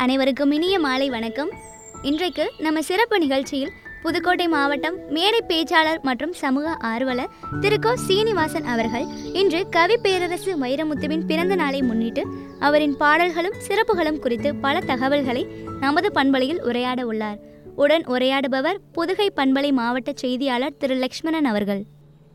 அனைவருக்கும் இனிய மாலை வணக்கம் இன்றைக்கு நம்ம சிறப்பு நிகழ்ச்சியில் புதுக்கோட்டை மாவட்டம் மேடை பேச்சாளர் மற்றும் சமூக ஆர்வலர் திரு கோ சீனிவாசன் அவர்கள் இன்று கவி பேரரசு வைரமுத்துவின் பிறந்த நாளை முன்னிட்டு அவரின் பாடல்களும் சிறப்புகளும் குறித்து பல தகவல்களை நமது பண்பலையில் உரையாட உள்ளார் உடன் உரையாடுபவர் புதுகை பண்பலை மாவட்ட செய்தியாளர் திரு லக்ஷ்மணன் அவர்கள்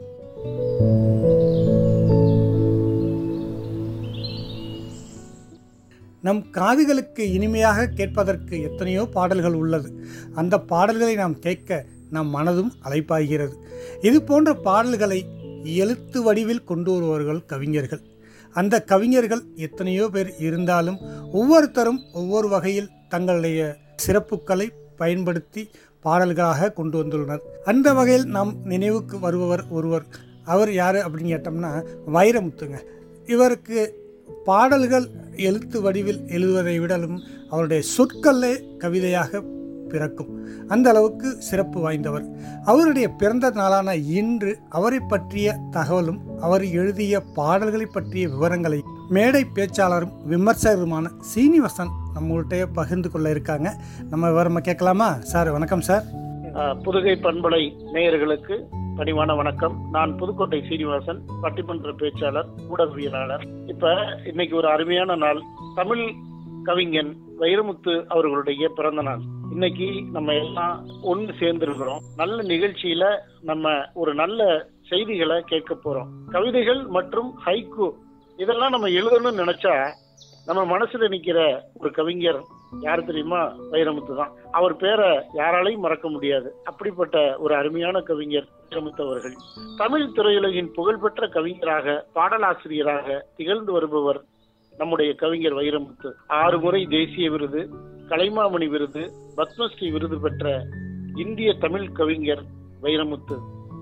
நம் காதுகளுக்கு இனிமையாக கேட்பதற்கு எத்தனையோ பாடல்கள் உள்ளது அந்த பாடல்களை நாம் கேட்க நம் மனதும் அலைப்பாய்கிறது இது போன்ற பாடல்களை எழுத்து வடிவில் கொண்டு வருபவர்கள் கவிஞர்கள் அந்த கவிஞர்கள் எத்தனையோ பேர் இருந்தாலும் ஒவ்வொருத்தரும் ஒவ்வொரு வகையில் தங்களுடைய சிறப்புகளை பயன்படுத்தி பாடல்களாக கொண்டு வந்துள்ளனர் அந்த வகையில் நாம் நினைவுக்கு வருபவர் ஒருவர் அவர் யார் அப்படின்னு கேட்டோம்னா வைரமுத்துங்க இவருக்கு பாடல்கள் எழுத்து வடிவில் எழுதுவதை விடலும் அவருடைய சொற்களே கவிதையாக பிறக்கும் அந்த அளவுக்கு சிறப்பு வாய்ந்தவர் அவருடைய பிறந்த நாளான இன்று அவரை பற்றிய தகவலும் அவர் எழுதிய பாடல்களை பற்றிய விவரங்களை மேடை பேச்சாளரும் விமர்சகருமான சீனிவாசன் நம்மள்கிட்ட பகிர்ந்து கொள்ள இருக்காங்க நம்ம விவரமா கேட்கலாமா சார் வணக்கம் சார் அஹ், புதுகை பண்பலை நேயர்களுக்கு பணிவான வணக்கம் நான் புதுக்கோட்டை சீனிவாசன் பட்டிமன்ற பேச்சாளர் ஊடகவியலாளர் இப்ப இன்னைக்கு ஒரு அருமையான நாள் தமிழ் கவிஞன் வைரமுத்து அவர்களுடைய பிறந்த நாள் இன்னைக்கு நம்ம எல்லாம் ஒன்று சேர்ந்திருக்கிறோம் நல்ல நிகழ்ச்சியில நம்ம ஒரு நல்ல செய்திகளை கேட்க போறோம் கவிதைகள் மற்றும் ஹைக்கு இதெல்லாம் நம்ம எழுதணும்னு நினைச்சா நம்ம மனசுல நிக்கிற ஒரு கவிஞர் யார் தெரியுமா வைரமுத்து தான் அவர் பேரை யாராலையும் மறக்க முடியாது அப்படிப்பட்ட ஒரு அருமையான கவிஞர் வைரமுத்து அவர்கள் தமிழ் திரையுலகின் புகழ்பெற்ற கவிஞராக பாடலாசிரியராக திகழ்ந்து வருபவர் நம்முடைய கவிஞர் வைரமுத்து ஆறு முறை தேசிய விருது கலைமாமணி விருது பத்மஸ்ரீ விருது பெற்ற இந்திய தமிழ் கவிஞர் வைரமுத்து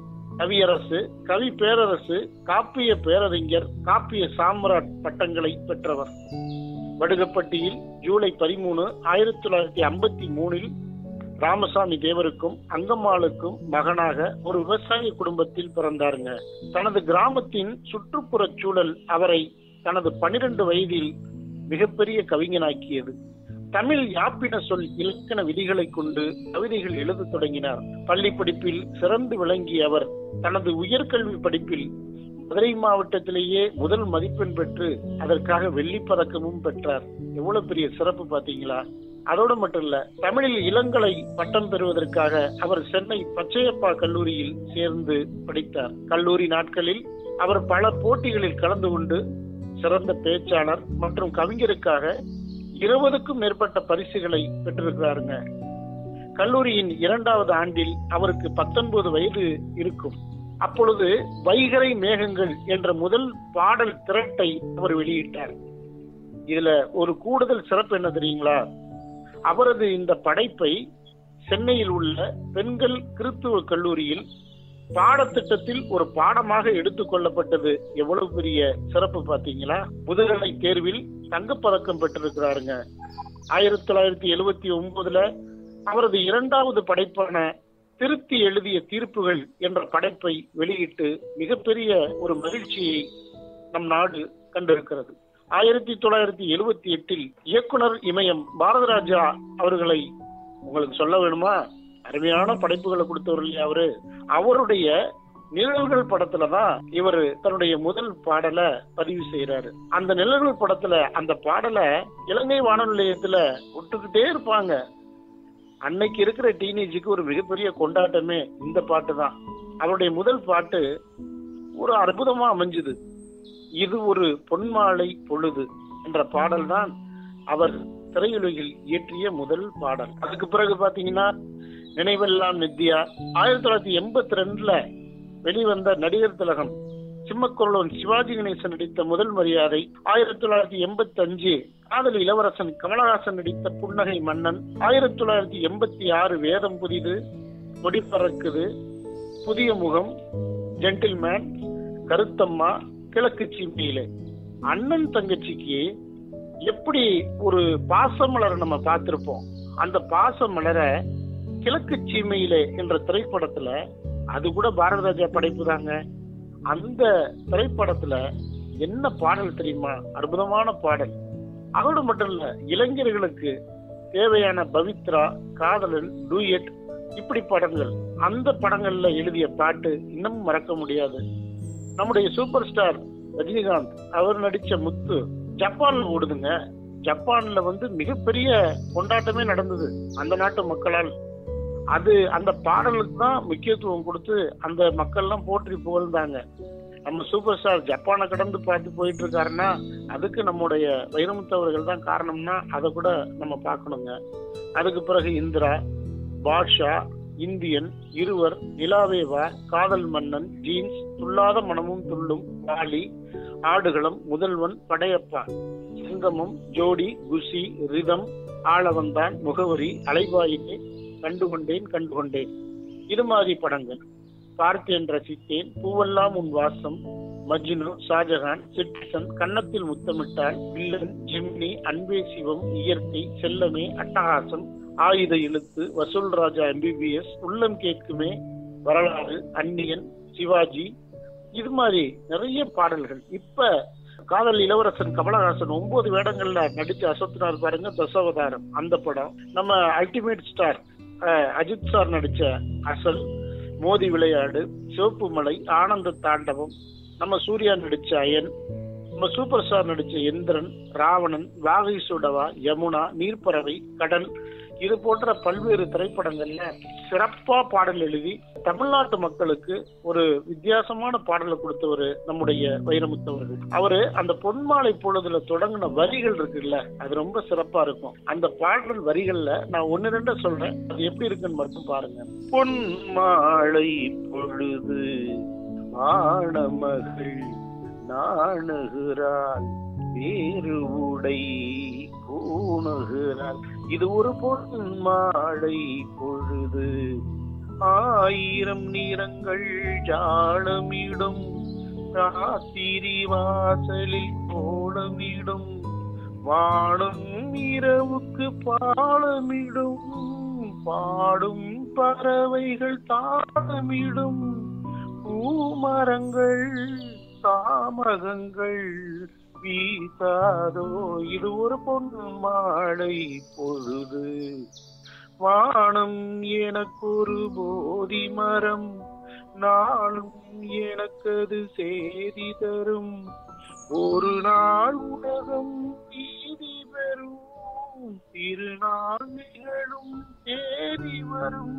கவியரசு கவி பேரரசு காப்பிய பேரறிஞர் காப்பிய சாம்ராட் பட்டங்களை பெற்றவர் வடுகப்பட்டியில் ஜூலை பதிமூணு ஆயிரத்தி தொள்ளாயிரத்தி ஐம்பத்தி மூணில் ராமசாமி தேவருக்கும் அங்கம்மாளுக்கும் மகனாக ஒரு விவசாய குடும்பத்தில் பிறந்தாருங்க தனது கிராமத்தின் சுற்றுப்புற சூழல் அவரை தனது பனிரெண்டு வயதில் மிகப்பெரிய கவிஞனாக்கியது தமிழ் யாப்பின சொல் இலக்கண விதிகளை கொண்டு கவிதைகள் எழுதத் தொடங்கினார் பள்ளி படிப்பில் சிறந்து விளங்கிய அவர் தனது உயர்கல்வி படிப்பில் மதுரை மாவட்டத்திலேயே முதல் மதிப்பெண் பெற்று அதற்காக வெள்ளிப் பதக்கமும் பெற்றார் எவ்வளவு பெரிய சிறப்பு பாத்தீங்களா அதோடு மட்டும் இல்ல தமிழில் இளங்கலை பட்டம் பெறுவதற்காக அவர் சென்னை பச்சையப்பா கல்லூரியில் சேர்ந்து படித்தார் கல்லூரி நாட்களில் அவர் பல போட்டிகளில் கலந்து கொண்டு சிறந்த பேச்சாளர் மற்றும் கவிஞருக்காக இருபதுக்கும் மேற்பட்ட பரிசுகளை பெற்றிருக்கிறாருங்க கல்லூரியின் இரண்டாவது ஆண்டில் அவருக்கு பத்தொன்பது வயது இருக்கும் அப்பொழுது வைகரை மேகங்கள் என்ற முதல் பாடல் திரட்டை அவர் வெளியிட்டார் இதுல ஒரு கூடுதல் சிறப்பு என்ன தெரியுங்களா அவரது இந்த படைப்பை சென்னையில் உள்ள பெண்கள் கிறித்துவ கல்லூரியில் பாடத்திட்டத்தில் ஒரு பாடமாக எடுத்துக் கொள்ளப்பட்டது எவ்வளவு பெரிய சிறப்பு பாத்தீங்களா முதுகலை தேர்வில் தங்கப்பதக்கம் பெற்றிருக்கிறாருங்க ஆயிரத்தி தொள்ளாயிரத்தி எழுவத்தி ஒன்பதுல அவரது இரண்டாவது படைப்பான திருத்தி எழுதிய தீர்ப்புகள் என்ற படைப்பை வெளியிட்டு மிகப்பெரிய ஒரு மகிழ்ச்சியை நம் நாடு கண்டிருக்கிறது ஆயிரத்தி தொள்ளாயிரத்தி எழுவத்தி எட்டில் இயக்குனர் இமயம் பாரதராஜா அவர்களை உங்களுக்கு சொல்ல வேணுமா அருமையான படைப்புகளை கொடுத்தவர் இல்லையா அவரு அவருடைய நிழல்கள் படத்துல தான் இவர் தன்னுடைய முதல் பாடலை பதிவு செய்யறாரு அந்த நிழல்கள் படத்துல அந்த பாடலை இலங்கை வானொலி நிலையத்துல விட்டுக்கிட்டே இருப்பாங்க அன்னைக்கு இருக்கிற டீனேஜுக்கு ஒரு மிகப்பெரிய கொண்டாட்டமே இந்த பாட்டு தான் அவருடைய முதல் பாட்டு ஒரு அற்புதமா அமைஞ்சுது இது ஒரு பொன்மாலை பொழுது என்ற பாடல் தான் அவர் திரையுலகில் இயற்றிய முதல் பாடல் அதுக்கு பிறகு பாத்தீங்கன்னா நினைவெல்லாம் நித்யா ஆயிரத்தி தொள்ளாயிரத்தி எண்பத்தி ரெண்டுல வெளிவந்த நடிகர் திலகம் சிம்மக்குரலோன் சிவாஜி கணேசன் நடித்த முதல் மரியாதை ஆயிரத்தி தொள்ளாயிரத்தி எண்பத்தி அஞ்சு காதல் இளவரசன் கமலஹாசன் நடித்த புன்னகை மன்னன் ஆயிரத்தி தொள்ளாயிரத்தி எண்பத்தி ஆறு வேதம் புதிது கொடி பறக்குது புதிய முகம் ஜென்டில்மேன் கருத்தம்மா கிழக்கு சீமையிலே அண்ணன் தங்கச்சிக்கு எப்படி ஒரு பாசமலரை நம்ம பார்த்திருப்போம் அந்த பாசமலரை கிழக்கு சீமையிலே என்ற திரைப்படத்துல அது கூட பாரதராஜா படைப்பு தாங்க அந்த திரைப்படத்துல என்ன பாடல் தெரியுமா அற்புதமான பாடல் அதோடு மட்டும் இல்ல இளைஞர்களுக்கு தேவையான பவித்ரா காதலன் டூயட் இப்படி படங்கள் அந்த படங்கள்ல எழுதிய பாட்டு இன்னமும் மறக்க முடியாது நம்முடைய சூப்பர் ஸ்டார் ரஜினிகாந்த் அவர் நடிச்ச முத்து ஜப்பான்ல ஓடுதுங்க ஜப்பான்ல வந்து மிகப்பெரிய கொண்டாட்டமே நடந்தது அந்த நாட்டு மக்களால் அது அந்த பாடலுக்கு தான் முக்கியத்துவம் கொடுத்து அந்த மக்கள்லாம் போற்றி புகழ்ந்தாங்க நம்ம சூப்பர் ஸ்டார் ஜப்பானை கடந்து பார்த்து போயிட்டு இருக்காருன்னா அதுக்கு நம்முடைய வைரமுத்தவர்கள் தான் காரணம்னா அதை கூட நம்ம பார்க்கணுங்க அதுக்கு பிறகு இந்திரா பாட்ஷா இந்தியன் இருவர் நிலாவேவா காதல் மன்னன் ஜீன்ஸ் துள்ளாத மனமும் துள்ளும் வாலி ஆடுகளம் முதல்வன் படையப்பா சிங்கமம் ஜோடி குஷி ரிதம் ஆளவந்தான் முகவரி அலைவாயினே கண்டுகொண்டேன் கண்டுகொண்டேன் இது மாதிரி படங்கள் பார்த்தேன் ரசித்தேன் பூவெல்லாம் உன் வாசம் மஜ்னு ஷாஜகான் சிட்டிசன் கன்னத்தில் முத்தமிட்டால் வில்லன் ஜிம்னி அன்பே சிவம் இயற்கை செல்லமே அட்டகாசம் ஆயுத இழுத்து வசூல் ராஜா எம்பிபிஎஸ் உள்ளம் கேட்குமே வரலாறு அந்நியன் சிவாஜி இது மாதிரி நிறைய பாடல்கள் இப்ப காதல் இளவரசன் கமலஹாசன் ஒன்பது வேடங்கள்ல நடிச்சு அசத்தினார் பாருங்க தசாவதாரம் அந்த படம் நம்ம ultimate star ah, Ajith sir நடிச்ச அசல் மோதி விளையாடு சிவப்பு மலை ஆனந்த தாண்டவம் நம்ம சூர்யா நடிச்ச அயன் நம்ம சூப்பர் ஸ்டார் நடிச்ச எந்திரன் ராவணன் வாகை சுடவா யமுனா நீர்ப்பறவை கடல் இது போன்ற பல்வேறு திரைப்படங்கள்ல சிறப்பா பாடல் எழுதி தமிழ்நாட்டு மக்களுக்கு ஒரு வித்தியாசமான பாடலை கொடுத்தவர் நம்முடைய வைரமுத்தவர்கள் அவரு அந்த பொன்மாலை பொழுதுல தொடங்கின வரிகள் இருக்குல்ல அது ரொம்ப சிறப்பா இருக்கும் அந்த பாடல் வரிகள்ல நான் ஒன்னு ரெண்ட சொல்றேன் அது எப்படி இருக்குன்னு மட்டும் பாருங்க பொன்மாலை பொழுது ஆணமகள் நாணுகிறாள் வேறு உடை பூணுகிறாள் இது ஒரு பொன் மாலை பொழுது ஆயிரம் நிறங்கள் ஜாலமிடும் ராத்திரி வாசலில் கோலமிடும் வாழும் இரவுக்கு பாலமிடும் பாடும் பறவைகள் தாளமிடும் பூமரங்கள் தாமகங்கள் வீசாதோ இது ஒரு பொன் மாலை பொழுது வானம் எனக்கொரு போதி மரம் நாளும் எனக்கது செய்தி தரும் ஒரு நாள் உலகம் நீதி பெறும் திருநாள் நிகழும் தேதி வரும்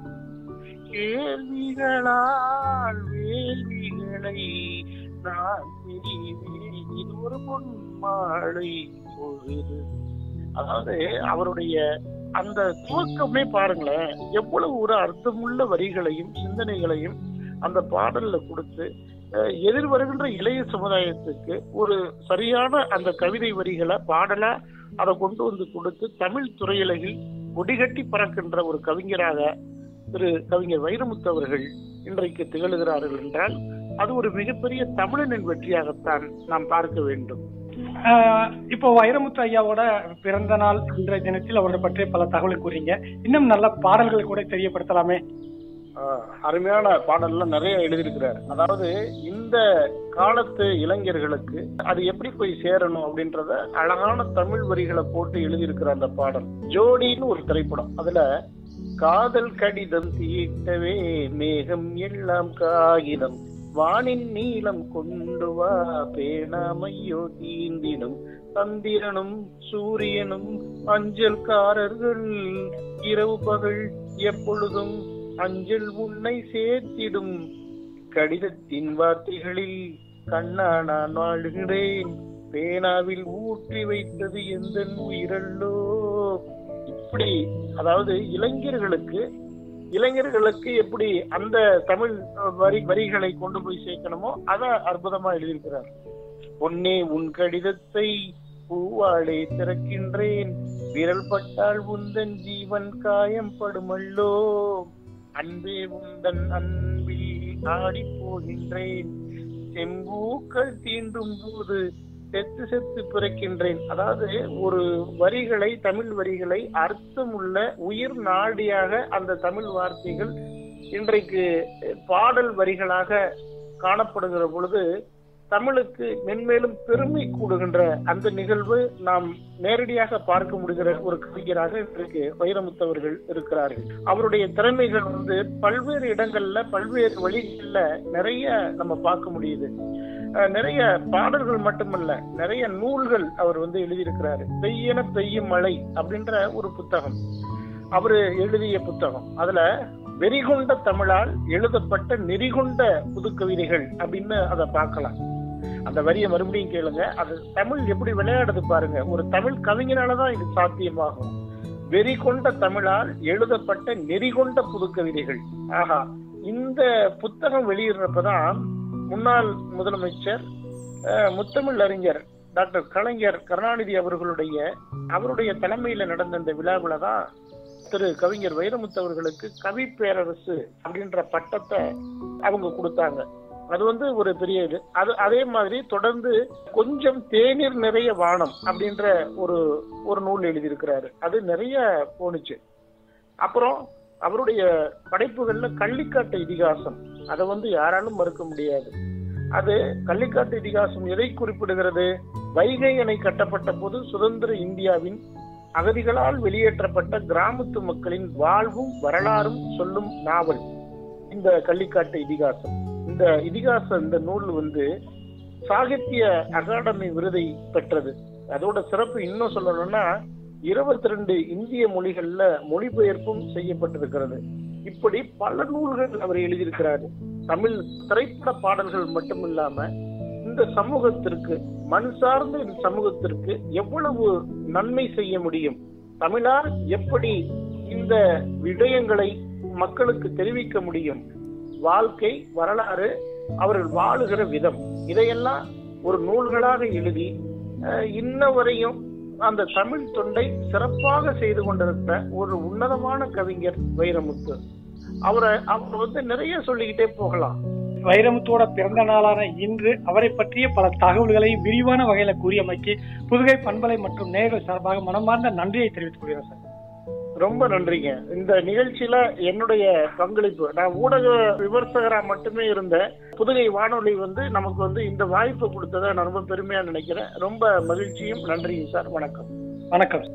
கேள்விகளால் வேள்விகளை நான் தெரிவேன் இது ஒரு பொன் மாலை பொழுது அதாவது அவருடைய அந்த துவக்கமே பாருங்களேன் எவ்வளவு ஒரு அர்த்தமுள்ள வரிகளையும் சிந்தனைகளையும் அந்த பாடல்ல கொடுத்து அஹ், எதிர் வருகின்ற இளைய சமுதாயத்துக்கு ஒரு சரியான அந்த கவிதை வரிகளை பாடலா அதை கொண்டு வந்து கொடுத்து தமிழ் துறையுலகில் கொடிகட்டி பறக்கின்ற ஒரு கவிஞராக திரு கவிஞர் வைரமுத்து அவர்கள் இன்றைக்கு திகழ்கிறார்கள் என்றால் அது ஒரு மிகப்பெரிய தமிழனின் வெற்றியாகத்தான் நாம் பார்க்க வேண்டும் ஆஹ் இப்போ வைரமுத்து ஐயாவோட பிறந்த நாள் இன்றைய தினத்தில் அவரை பற்றிய பல தகவலை கூறீங்க இன்னும் நல்ல பாடல்களை கூட தெரியப்படுத்தலாமே ஆஹ் அருமையான பாடல்லாம் நிறைய எழுதியிருக்கிறார் அதாவது இந்த காலத்து இளைஞர்களுக்கு அது எப்படி போய் சேரணும் அப்படின்றத அழகான தமிழ் வரிகளை போட்டு எழுதியிருக்கிற அந்த பாடல் ஜோடின்னு ஒரு திரைப்படம் அதுல காதல் கடிதம் தீட்டவே மேகம் எல்லாம் காகிதம் வானின் நீளம் கொண்டு வா பேணாமையோ தீந்திடும் சந்திரனும் சூரியனும் அஞ்சல்காரர்கள் இரவு பகல் எப்பொழுதும் அஞ்சல் உன்னை சேர்த்திடும் கடிதத்தின் வார்த்தைகளில் கண்ணா நான் வாழ்கிறேன் பேனாவில் ஊற்றி வைத்தது எந்த உயிரல்லோ இப்படி அதாவது இளைஞர்களுக்கு இளைஞர்களுக்கு எப்படி அந்த தமிழ் அஹ், வரி வரிகளை கொண்டு போய் சேர்க்கணுமோ அத அற்புதமா எழுதியிருக்கிறார் பொன்னே உன் கடிதத்தை பூவாளே திறக்கின்றேன் விரல் பட்டால் உந்தன் ஜீவன் காயம் படுமல்லோ அன்பே உந்தன் அன்பில் ஆடி போகின்றேன் செம்பூக்கள் தீண்டும் போது செத்து செத்து பிறக்கின்றேன் அதாவது ஒரு வரிகளை தமிழ் வரிகளை அர்த்தமுள்ள உயிர் நாடியாக அந்த தமிழ் வார்த்தைகள் இன்றைக்கு பாடல் வரிகளாக காணப்படுகிற பொழுது தமிழுக்கு மென்மேலும் பெருமை கூடுகின்ற அந்த நிகழ்வு நாம் நேரடியாக பார்க்க முடிகிற ஒரு கவிஞராக இன்றைக்கு வைரமுத்தவர்கள் இருக்கிறார்கள் அவருடைய திறமைகள் வந்து பல்வேறு இடங்கள்ல பல்வேறு வழிகள்ல நிறைய நம்ம பார்க்க முடியுது அஹ் நிறைய பாடல்கள் மட்டுமல்ல நிறைய நூல்கள் அவர் வந்து எழுதியிருக்கிறாரு பெய்யன பெய்யும் மழை அப்படின்ற ஒரு புத்தகம் அவரு எழுதிய புத்தகம் அதுல வெறிகொண்ட தமிழால் எழுதப்பட்ட நெறிகொண்ட புதுக்கவிதைகள் அப்படின்னு அதை பார்க்கலாம் அந்த வரியை மறுபடியும் கேளுங்க அது தமிழ் எப்படி விளையாடுது பாருங்க ஒரு தமிழ் கவிஞனாலதான் இது சாத்தியமாகும் வெறி கொண்ட தமிழால் எழுதப்பட்ட நெறிகொண்ட புதுக்கவிதைகள் ஆஹா இந்த புத்தகம் வெளியிடுறப்பதான் முன்னாள் முதலமைச்சர் அஹ், முத்தமிழ் அறிஞர் டாக்டர் கலைஞர் கருணாநிதி அவர்களுடைய அவருடைய தலைமையில நடந்த இந்த விழாவில தான் திரு கவிஞர் வைரமுத்து அவர்களுக்கு கவி பேரரசு அப்படின்ற பட்டத்தை அவங்க கொடுத்தாங்க அது வந்து ஒரு பெரிய இது அது அதே மாதிரி தொடர்ந்து கொஞ்சம் தேநீர் நிறைய வானம் அப்படின்ற ஒரு ஒரு நூல் எழுதியிருக்கிறாரு அது நிறைய போணுச்சு அப்புறம் அவருடைய படைப்புகள்ல கள்ளிக்காட்டு இதிகாசம் அதை வந்து யாராலும் மறுக்க முடியாது அது கள்ளிக்காட்டு இதிகாசம் எதை குறிப்பிடுகிறது வைகை அணை கட்டப்பட்ட போது சுதந்திர இந்தியாவின் அகதிகளால் வெளியேற்றப்பட்ட கிராமத்து மக்களின் வாழ்வும் வரலாறும் சொல்லும் நாவல் இந்த கள்ளிக்காட்டு இதிகாசம் இந்த இதிகாச இந்த நூல் வந்து சாகித்ய அகாடமி விருதை பெற்றது அதோட சிறப்பு இன்னும் சொல்லணும்னா இருபத்தி ரெண்டு இந்திய மொழிகள்ல மொழிபெயர்ப்பும் செய்யப்பட்டிருக்கிறது இப்படி பல நூல்கள் அவர் எழுதியிருக்கிறாரு தமிழ் திரைப்பட பாடல்கள் மட்டும் இல்லாம இந்த சமூகத்திற்கு மண் சார்ந்த இந்த சமூகத்திற்கு எவ்வளவு நன்மை செய்ய முடியும் தமிழால் எப்படி இந்த விடயங்களை மக்களுக்கு தெரிவிக்க முடியும் வாழ்க்கை வரலாறு அவர்கள் வாழுகிற விதம் இதையெல்லாம் ஒரு நூல்களாக எழுதி அஹ், இன்ன வரையும் அந்த தமிழ் தொண்டை சிறப்பாக செய்து கொண்டிருக்கிற ஒரு உன்னதமான கவிஞர் வைரமுத்து அவரை அவர் வந்து நிறைய சொல்லிக்கிட்டே போகலாம் வைரமுத்தோட பிறந்த நாளான இன்று அவரை பற்றிய பல தகவல்களை விரிவான வகையில கூறியமைக்கு புதுகை பண்பலை மற்றும் நேயர்கள் சார்பாக மனமார்ந்த நன்றியை தெரிவித்துக் கொள்கிறோம் சார் ரொம்ப நன்றிங்க இந்த நிகழ்ச்சியில என்னுடைய பங்களிப்பு நான் ஊடக விமர்சகரா மட்டுமே இருந்த புதுகை வானொலி வந்து நமக்கு வந்து இந்த வாய்ப்பு கொடுத்ததை நான் ரொம்ப பெருமையா நினைக்கிறேன் ரொம்ப மகிழ்ச்சியும் நன்றியும் சார் வணக்கம் வணக்கம்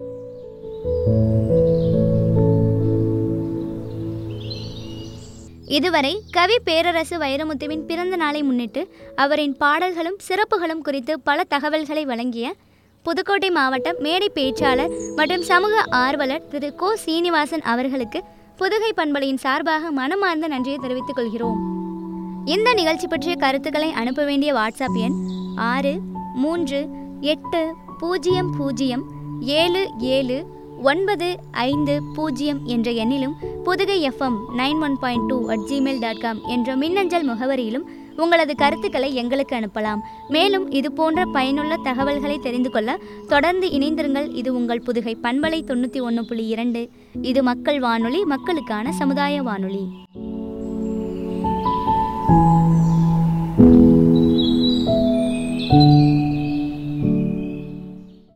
இதுவரை கவி பேரரசு வைரமுத்துவின் பிறந்த நாளை முன்னிட்டு அவரின் பாடல்களும் சிறப்புகளும் குறித்து பல தகவல்களை வழங்கிய புதுக்கோட்டை மாவட்டம் மேடை பேச்சாளர் மற்றும் சமூக ஆர்வலர் திரு கோ சீனிவாசன் அவர்களுக்கு புதுகை பண்பலையின் சார்பாக மனமார்ந்த நன்றியை தெரிவித்துக் கொள்கிறோம் இந்த நிகழ்ச்சி பற்றிய கருத்துக்களை அனுப்ப வேண்டிய வாட்ஸ்அப் எண் ஆறு மூன்று எட்டு பூஜ்ஜியம் பூஜ்ஜியம் ஏழு ஏழு ஒன்பது ஐந்து பூஜ்ஜியம் என்ற எண்ணிலும் Pudhugai FM nine one point two at Gmail dot com என்ற மின்னஞ்சல் முகவரியிலும் உங்களது கருத்துக்களை எங்களுக்கு அனுப்பலாம் மேலும் இது போன்ற பயனுள்ள தகவல்களை தெரிந்து கொள்ள தொடர்ந்து இணைந்திருங்கள் இது உங்கள் புதுகை பண்பலை தொண்ணூற்றி ஒன்று புள்ளி இரண்டு இது மக்கள் வானொலி மக்களுக்கான சமுதாய வானொலி